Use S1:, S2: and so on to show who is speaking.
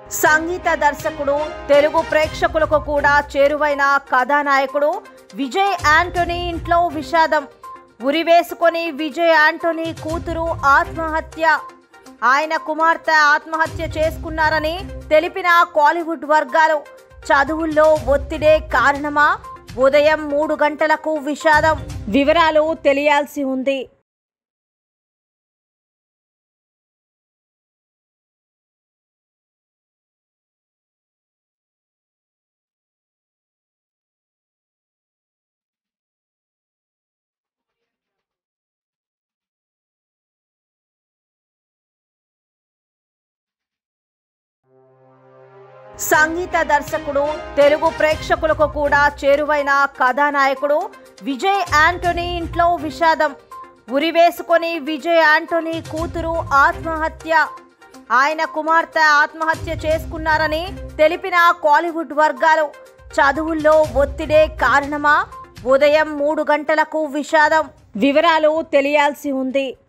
S1: సంగీత దర్శకుడు తెలుగు ప్రేక్షకులకు కూడా చేరువైన కథానాయకుడు విజయ్ యాంటోనీ ఇంట్లో విషాదం ఉరివేసుకొని విజయ్ యాంటోనీ కూతురు ఆత్మహత్య ఆయన కుమార్తె ఆత్మహత్య చేసుకున్నారని తెలిపిన కాలీవుడ్ వర్గాలు చదువుల్లో ఒత్తిడే కారణమా ఉదయం మూడు గంటలకు విషాదం వివరాలు తెలియాల్సి ఉంది సంగీత దర్శకుడు తెలుగు ప్రేక్షకులకు కూడా చేరువైన కథానాయకుడు విజయ్ యాంటోనీ ఇంట్లో విషాదం ఉరివేసుకొని విజయ్ యాంటోనీ కూతురు ఆత్మహత్య ఆయన కుమార్తె ఆత్మహత్య చేసుకున్నారని తెలిపిన కాలీవుడ్ వర్గాలు చదువుల్లో ఒత్తిడే కారణమా ఉదయం మూడు గంటలకు విషాదం వివరాలు తెలియాల్సి ఉంది